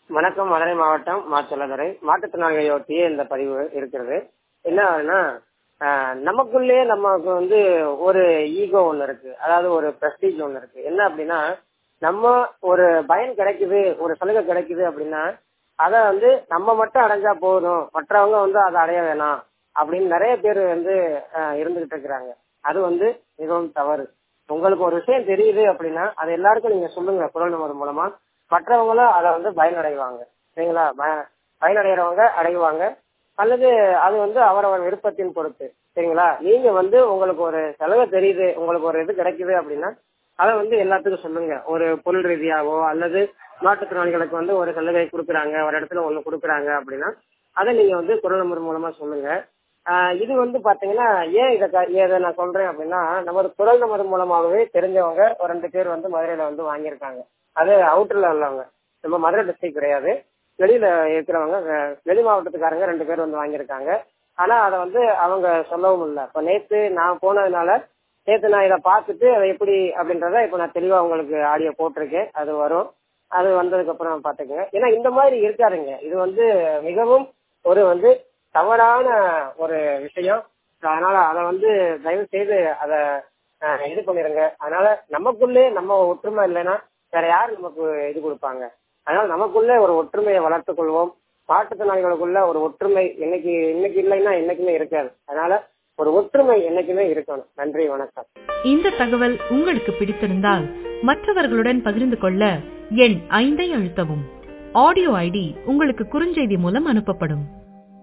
வணக்கம் மதுரை மாவட்டம் மாச்சலதுறை மாற்றுத்திறனாளிகளையொட்டியே இந்த பதிவு இருக்கிறது என்ன ஆகுதுன்னா ஆஹ், நமக்குள்ளே நமக்கு வந்து ஒரு ஈகோ ஒண்ணு இருக்கு அதாவது ஒரு பிரஸ்டீஜ் ஒண்ணு இருக்கு என்ன அப்படின்னா நம்ம ஒரு பயன் கிடைக்குது ஒரு சலுகை கிடைக்குது அப்படின்னா அதை வந்து நம்ம மட்டும் அடைஞ்சா போதும் மற்றவங்க வந்து அதை அடைய வேணாம் அப்படின்னு நிறைய பேர் வந்து ஆஹ், இருந்துகிட்டு இருக்கிறாங்க அது வந்து மிகவும் தவறு உங்களுக்கு ஒரு விஷயம் தெரியுது அப்படின்னா அது எல்லாருக்கும் நீங்க சொல்லுங்க குரல் நம்பர் மூலமா மற்றவங்களும் அதை வந்து பயனடைவாங்க சரிங்களா ப- பயனடைகிறவங்க அடைவாங்க அல்லது அது வந்து அவரவர் விருப்பத்தின் பொறுத்து சரிங்களா நீங்க வந்து உங்களுக்கு ஒரு செலவு தெரியுது உங்களுக்கு ஒரு இது கிடைக்குது அப்படின்னா அதை வந்து எல்லாத்துக்கும் சொல்லுங்க ஒரு பொருள் ரீதியாவோ அல்லது மாற்றுத்திறனாளிகளுக்கு வந்து ஒரு சலுகை கொடுக்குறாங்க ஒரு இடத்துல ஒண்ணு கொடுக்குறாங்க அப்படின்னா அதை நீங்க வந்து குரல் நம்பர் மூலமா சொல்லுங்க ஆஹ் இது வந்து பாத்தீங்கன்னா ஏன் இதை க- ஏன் இதை நான் சொல்றேன் அப்படின்னா நமது குரல் நம்பர் மூலமாகவே தெரிஞ்சவங்க ஒரு ரெண்டு பேர் வந்து மதுரையில வந்து வாங்கியிருக்காங்க அது அவுட்டர்ல உள்ளவங்க நம்ம மதுரை டிஸ்ட்ரிக்ட் கிடையாது வெளியில இருக்கிறவங்க வெ- வெளி மாவட்டத்துக்காரங்க ரெண்டு பேர் வந்து வாங்கியிருக்காங்க ஆனா அதை வந்து அவங்க சொல்லவும் இல்லை இப்ப நேத்து நான் போனதுனால நேத்து நான் இதை பார்த்துட்டு அதை எப்படி அப்படின்றத இப்ப நான் தெளிவா உங்களுக்கு ஆடியோ போட்டிருக்கேன் அது வரும் அது வந்ததுக்கு அப்புறம் பாத்துக்கங்க ஏன்னா இந்த மாதிரி இருக்காதுங்க இது வந்து மிகவும் ஒரு வந்து தவறான ஒரு விஷயம் அதனால அதை வந்து தயவு செய்து அதை அஹ், இது பண்ணிருங்க அதனால நமக்குள்ளே நம்ம ஒற்றுமை இல்லைன்னா வேற யார் நமக்கு இது கொடுப்பாங்க அதனால நமக்குள்ளே ஒரு ஒற்றுமையை வளர்த்துக் கொள்வோம் மாற்றுத்திறனாளிகளுக்குள்ள ஒரு ஒற்றுமை இன்னைக்கு இன்னைக்கு இல்லைன்னா என்னைக்குமே இருக்காது அதனால ஒரு ஒற்றுமை என்னைக்குமே இருக்கணும் நன்றி வணக்கம் இந்த தகவல் உங்களுக்கு பிடித்திருந்தால் மற்றவர்களுடன் பகிர்ந்து கொள்ள எண் ஐந்தை அழுத்தவும் ஆடியோ ஐடி உங்களுக்கு குறுஞ்செய்தி மூலம் அனுப்பப்படும்